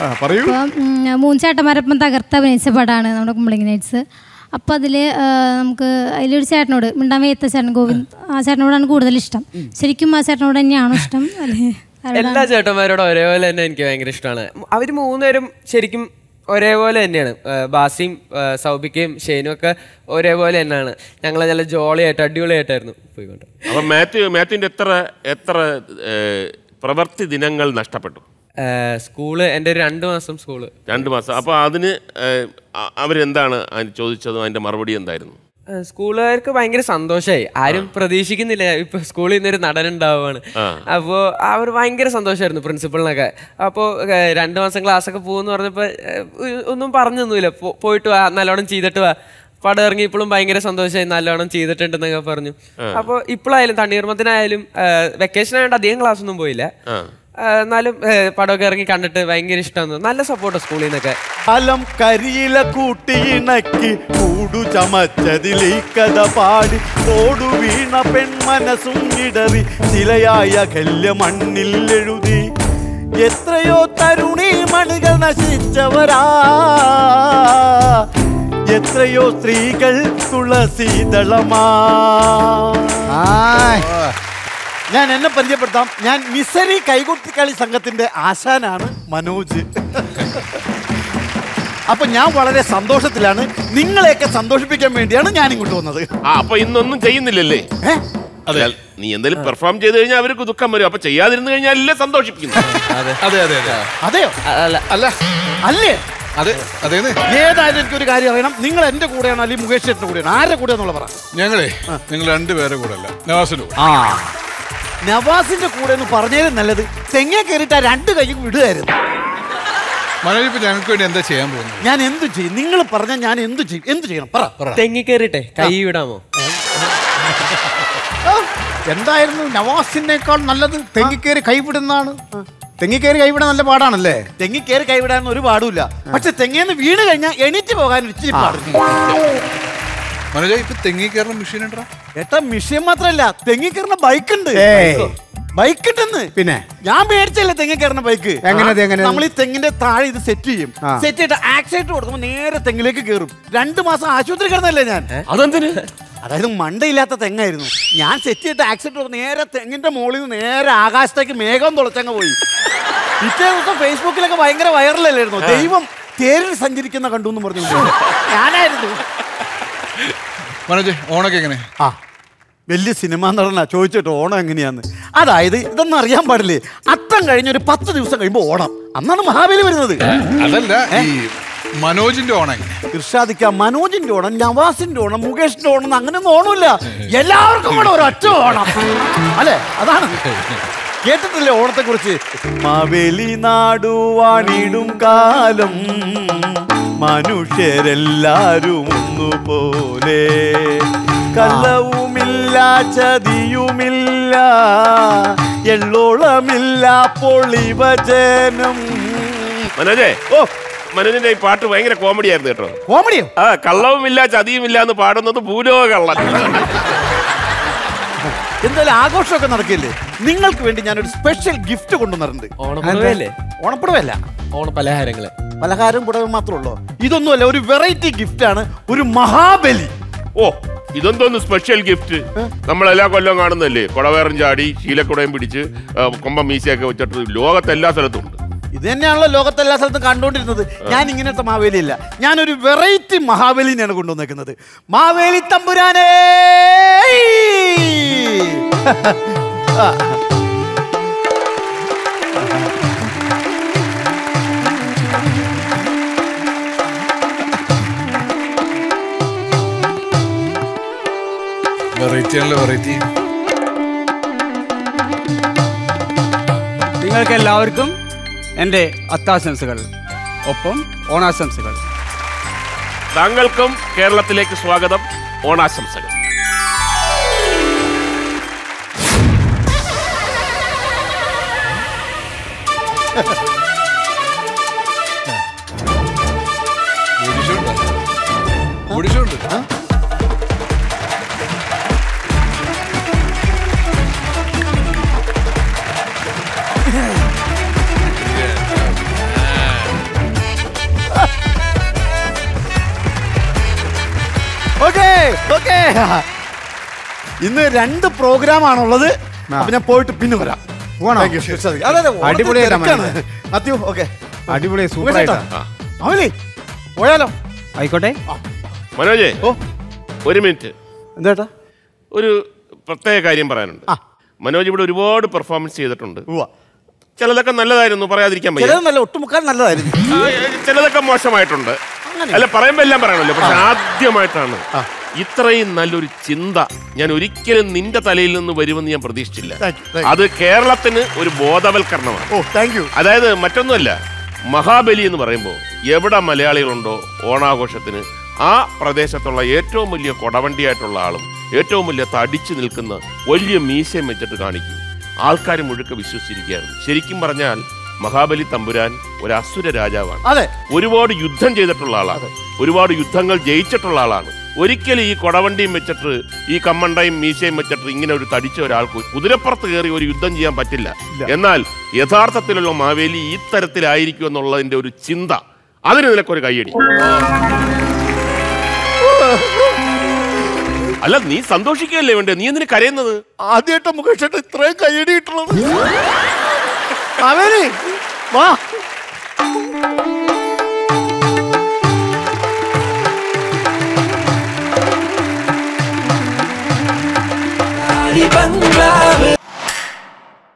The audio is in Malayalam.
പറയൂ അപ്പോൾ മൂന്ന് ചേട്ടന്മാരൊപ്പം തകർത്ത് അഭിനയിച്ച പടമാണ് നമ്മുടെ കുമ്പളിങ് നൈറ്റ്സ് അപ്പോൾ അതിൽ നമുക്ക് അതിലൊരു ചേട്ടനോട് മിണ്ടാൻ വയ്യത്ത ചേട്ടൻ ഗോവിന്ദ് ആ ചേട്ടനോടാണ് കൂടുതൽ ഇഷ്ടം ശരിക്കും ആ ചേട്ടനോട് തന്നെയാണോ ഇഷ്ടം അല്ലേ എല്ലാ ചേട്ടന്മാരോടും ഒരേപോലെ തന്നെ എനിക്ക് ഭയങ്കര ഇഷ്ടമാണ് അവർ മൂന്നുപേരും ശരിക്കും ഒരേപോലെ തന്നെയാണ് ആ, ബാസിയും ആ, സൗബിക്കയും ഷെയ്നും ഒക്കെ ഒരേപോലെ തന്നെയാണ് ഞങ്ങൾ നല്ല ജോളിയായിട്ട് അടിപൊളിയായിട്ടായിരുന്നു പോയിക്കൊണ്ട് അപ്പൊ മാത്യു മാത്യുവിന്റെ എത്ര എത്ര ഏഹ്, പ്രവൃത്തി ദിനങ്ങൾ നഷ്ടപ്പെട്ടു ആ, സ്കൂള് എൻ്റെ ഒരു രണ്ട് മാസം സ്കൂള് രണ്ട് മാസം അപ്പൊ അതിന് ഏഹ്, അ- അവരെന്താണ് അതിന് ചോദിച്ചതും അതിന്റെ മറുപടി എന്തായിരുന്നു ആ, സ്കൂളുകാർക്ക് ഭയങ്കര സന്തോഷമായി ആരും പ്രതീക്ഷിക്കുന്നില്ല ഇപ്പൊ സ്കൂളിൽ നിന്നൊരു നടൻ ഉണ്ടാവുകയാണ് അപ്പോൾ അവർ ഭയങ്കര സന്തോഷമായിരുന്നു പ്രിൻസിപ്പളിനൊക്കെ അപ്പോൾ രണ്ട് മാസം ക്ലാസ് ഒക്കെ പോകുമെന്ന് പറഞ്ഞപ്പോൾ ഒന്നും പറഞ്ഞൊന്നുമില്ല പോ- പോയിട്ട് വാ നല്ലോണം ചെയ്തിട്ട് വാ പടം ഇറങ്ങി ഇപ്പോഴും ഭയങ്കര സന്തോഷമായി നല്ലോണം ചെയ്തിട്ടുണ്ടെന്നൊക്കെ പറഞ്ഞു അപ്പോൾ ഇപ്പോഴായാലും തണ്ണീർമത്തിനായാലും വെക്കേഷൻ ആയതുകൊണ്ട് അധികം ക്ലാസ് ഒന്നും പോയില്ല ആ, എന്നാലും ആ, പടമൊക്കെ ഇറങ്ങി കണ്ടിട്ട് ഭയങ്കര ഇഷ്ടമാണ് നല്ല സപ്പോർട്ട് സ്കൂളിൽ നിന്നൊക്കെ കാലം കരിയില കൂട്ടിയിണക്കി കൂടു ചമച്ചതിൽ ഈ കഥ പാടി തോടു വീണ പെൺമനസും ഇടറി ശിലയായ കല്യ മണ്ണിൽ എഴുതി എത്രയോ തരുണി മണികൾ നശിച്ചവരാ എത്രയോ സ്ത്രീകൾ തുളസീതളമാ ഞാൻ എന്നെ പരിചയപ്പെടുത്താം ഞാൻ മിസരി കൈകൊട്ടിക്കളി സംഘത്തിന്റെ ആശാനാണ് മനോജ് അപ്പൊ ഞാൻ വളരെ സന്തോഷത്തിലാണ് നിങ്ങളെയൊക്കെ സന്തോഷിപ്പിക്കാൻ വേണ്ടിയാണ് ഞാൻ ഇങ്ങോട്ട് വന്നത് ആ അപ്പൊ ഇന്നൊന്നും ചെയ്യുന്നില്ലല്ലേ ഏ? അതെ നീ എന്തെങ്കിലും പെർഫോം ചെയ്ത് കഴിഞ്ഞാൽ അവർക്ക് ദുഃഖം വരും അപ്പൊ ചെയ്യാതിരുന്നു കഴിഞ്ഞാൽ അല്ലേ സന്തോഷിപ്പിക്കുന്നു അതെ അതെ അതെ അതെയോ അല്ല അല്ല അല്ലേ അതെ അതേന്ന് ഏതായാലും എനിക്കൊരു കാര്യം അറിയണം നിങ്ങൾ എന്റെ കൂടെയാണോ അല്ലെങ്കിൽ മുകേഷ് ചേട്ടന്റെ കൂടെയാണോ ആരുടെ കൂടെ എന്നുള്ള പറ ഞങ്ങളെ നിങ്ങൾ രണ്ടുപേരെ കൂടെ അല്ല നവാസിന്റെ കൂടെ ആ നവാസിന്റെ കൂടെ എന്ന് പറഞ്ഞാലും നല്ലത് തെങ്ങ കയറിയിട്ട് ആ രണ്ട് കൈയും വിടുകയായിരുന്നു മനോജ് ഇപ്പൊ ഞങ്ങൾക്ക് വേണ്ടി എന്താ ചെയ്യാൻ പോകുന്നത് ഞാൻ എന്തു ചെയ്യും നിങ്ങൾ പറഞ്ഞാൽ ഞാൻ എന്തു ചെയ്യും എന്തു ചെയ്യണം പറ പറ തെങ്ങി കയറിട്ടെ കൈ വിടാമോ എന്തായിരുന്നു നവാസിനേക്കാൾ നല്ലത് തെങ്ങിക്കേറി കൈവിടുന്നതാണ് തെങ്ങിക്കേറി കൈവിടാൻ നല്ല പാടാണല്ലേ തെങ്ങി കയറി കൈവിടാൻ ഒരു പാടുമില്ല പക്ഷെ തെങ്ങേന്ന് വീണ് കഴിഞ്ഞാൽ എണീറ്റ് പോകാൻ ഒരു ഇച്ചിരി പാടും മനോജ് ഇപ്പൊ തെങ്ങി കയറുന്ന മെഷീൻ ഉണ്ടോ ഏട്ടാ മിഷ്യൻ മാത്രല്ല തെങ്ങി കയറുന്ന ബൈക്ക് ഉണ്ട് ഏയ്. ബൈക്ക് ഉണ്ടെന്ന് പിന്നെ ഞാൻ മേടിച്ചല്ലേ തെങ്ങി കയറുന്ന ബൈക്ക് എങ്ങനെ അത് എങ്ങനെ? നമ്മൾ ഈ തെങ്ങിന്റെ താഴെ ഇത് സെറ്റ് ചെയ്യും ആ. സെറ്റ് ചെയ്തിട്ട് ആക്സിഡന്റ് കൊടുക്കുമ്പോൾ നേരെ തെങ്ങിലേക്ക് കയറും രണ്ട് മാസം ആശുപത്രി കിടന്നല്ലേ ഞാൻ അതെന്തിന് അതായത് മണ്ടയില്ലാത്ത തെങ്ങായിരുന്നു ഞാൻ സെറ്റ് ചെയ്തിട്ട് ആക്സിഡന്റ് കൊടുക്കും നേരെ തെങ്ങിന്റെ മുകളിൽ നിന്ന് നേരെ ആകാശത്തേക്ക് മേഘം തുളച്ചങ്ങ് പോയി പിറ്റേ ദിവസം ഫേസ്ബുക്കിലൊക്കെ ഭയങ്കര വൈറലല്ലായിരുന്നു ദൈവം തേരിൽ സഞ്ചരിക്കുന്ന കണ്ടു എന്ന് പറഞ്ഞു ഞാനായിരുന്നു മനോജ് ഓണൊക്കെ എങ്ങനെ ആ വലിയ സിനിമ നടനാ ചോദിച്ചിട്ട് ഓണം എങ്ങനെയാന്ന് അതായത് ഇതൊന്നും അറിയാൻ പാടില്ലേ അത്തം കഴിഞ്ഞ ഒരു പത്ത് ദിവസം കഴിയുമ്പോൾ ഓണം അന്നാണ് മഹാബലി വരുന്നത് അതല്ല ഈ മനോജിന്റെ ഓണം എങ്ങനെ ഇർഷാദിക്ക മനോജിന്റെ ഓണം നവാസിന്റെ ഓണം മുകേഷിന്റെ ഓണം എന്ന് അങ്ങനെയൊന്നും ഓണമില്ല എല്ലാവർക്കും കൂടെ ഒരു ഒറ്റ ഓണം അല്ലെ അതാണ് കേട്ടിട്ടില്ലേ ഓണത്തെ കുറിച്ച് മാവേലി നാടുവാണിടും കാലം മനുഷ്യരെല്ലാരും ഒന്നുപോലെ കള്ളവുമില്ല ചതിയുമില്ല എള്ളോളമില്ല പൊളിവചനം മനോജേ ഓ മനോജിന്റെ ഈ പാട്ട് ഭയങ്കര കോമഡി ആയിരുന്നു കേട്ടോ കോമഡിയോ ആ കള്ളവുമില്ല ചതിയുമില്ല എന്ന് പാടുന്നത് ഭൂലോക കള്ളൻ എന്തായാലും ആഘോഷമൊക്കെ നടക്കില്ലേ നിങ്ങൾക്ക് വേണ്ടി ഞാനൊരു സ്പെഷ്യൽ ഗിഫ്റ്റ് കൊണ്ടുവന്നിട്ടുണ്ട് ഓണപ്പുറവല്ലേ ഓണപ്പുടവല്ല ഓണപ്പലഹാരങ്ങള് പലഹാരം പുടവ മാത്രമേ ഉള്ളൂ ഇതൊന്നുമല്ല ഒരു വെറൈറ്റി ഗിഫ്റ്റ് ആണ് ഒരു മഹാബലി ഓ ഇതെന്തോന്ന് സ്പെഷ്യൽ ഗിഫ്റ്റ് നമ്മൾ എല്ലാ കൊല്ലം കാണുന്നല്ലേ കുടവേറും ചാടി ശീലക്കുടയും പിടിച്ച് ആ, കൊമ്പം മീശയൊക്കെ വെച്ചിട്ട് ലോകത്ത് എല്ലാ സ്ഥലത്തും ഉണ്ട് ഇത് തന്നെയാണല്ലോ ലോകത്തെല്ലാ സ്ഥലത്തും കണ്ടുകൊണ്ടിരുന്നത് ഞാൻ ഇങ്ങനത്തെ മാവേലിയല്ല ഞാനൊരു വെറൈറ്റി മഹാബലിനെയാണ് കൊണ്ടുവന്നേക്കുന്നത് മാവേലി തമ്പുരാനേ ആ. വെറൈറ്റി ആണല്ലോ വെറൈറ്റി നിങ്ങൾക്ക് എല്ലാവർക്കും എൻ്റെ അത്താശംസകൾ ഒപ്പം ഓണാശംസകൾ താങ്കൾക്കും കേരളത്തിലേക്ക് സ്വാഗതം ഓണാശംസകൾ ഓടിച്ചുണ്ട് ഇന്ന് രണ്ട് പ്രോഗ്രാം ആണുള്ളത് അപ്പൊ ഞാൻ പോയിട്ട് പിന്നെ വരാം പോണോ? Thank you. ശരി. അതെ, അതെ, ഓണത്തിന് അടിപൊളിയായിട്ടാ തിരക്കാണ്. മനസ്സിലായി. മാത്യു ഓക്കെ അടിപൊളി സൂപ്പർ ആയിട്ടാ അവലേ പോയാലോ ആയിക്കോട്ടെ മനോജേ ഓ ഒരു മിനിറ്റ് എന്താ ഒരു പ്രത്യേക കാര്യം പറയാനുണ്ട് ആ. മനോജ് ഇവിടെ ഒരുപാട് പെർഫോമൻസ് ചെയ്തിട്ടുണ്ട് ഉവ്വ ചിലതൊക്കെ നല്ലതായിരുന്നു പറയാതിരിക്കാൻ വയ്യ ചിലത് നല്ല ഒട്ടുമുക്കാൽ നല്ലതായിരുന്നു ആ, ചിലതൊക്കെ മോശമായിട്ടുണ്ട് അല്ല പറയുമ്പോ എല്ലാം പറയണല്ലോ പക്ഷെ ആദ്യമായിട്ടാണ് ഇത്രയും നല്ലൊരു ചിന്ത ഞാൻ ഒരിക്കലും നിന്റെ തലയിൽ നിന്ന് വരുമെന്ന് ഞാൻ പ്രതീക്ഷിച്ചില്ല Thank you, thank you. അത് കേരളത്തിന് ഒരു ബോധവൽക്കരണമാണ് ഓ താങ്ക് യു അതായത് മറ്റൊന്നുമല്ല മഹാബലി എന്ന് പറയുമ്പോൾ എവിടെ മലയാളികളുണ്ടോ ഓണാഘോഷത്തിന് ആ പ്രദേശത്തുള്ള ഏറ്റവും വലിയ കൊടവണ്ടിയായിട്ടുള്ള ആളും ഏറ്റവും വലിയ തടിച്ചു നിൽക്കുന്ന വലിയ മീശയും വെച്ചിട്ട് കാണിക്കും ആൾക്കാർ മുഴുക്ക വിശ്വസിച്ചിരിക്കുകയായിരുന്നു ശരിക്കും പറഞ്ഞാൽ മഹാബലി തമ്പുരാൻ ഒരു അസുര രാജാവാണ് അതെ ഒരുപാട് യുദ്ധം ചെയ്തിട്ടുള്ള ആളാണ് ഒരുപാട് യുദ്ധങ്ങൾ ജയിച്ചിട്ടുള്ള ആളാണ് ഒരിക്കലും ഈ കൊടവണ്ടിയും വെച്ചിട്ട് ഈ കമ്മണ്ടയും മീശയും വെച്ചിട്ട് ഇങ്ങനെ ഒരു തടിച്ച ഒരാൾക്ക് കുതിരപ്പുറത്ത് കയറി ഒരു യുദ്ധം ചെയ്യാൻ പറ്റില്ല എന്നാൽ യഥാർത്ഥത്തിലുള്ള മാവേലി ഈ തരത്തിലായിരിക്കും എന്നുള്ളതിന്റെ ഒരു ചിന്ത അതിന് നിനക്കൊരു കൈയടി അല്ല നീ സന്തോഷിക്കുകയല്ലേ വേണ്ടേ നീ എന്തിനു കരയുന്നത് ആദ്യമായിട്ട് മുകേഷ് ഇത്രയും കൈയടി കിട്ടുള്ളത് അവര് വാ ബംഗ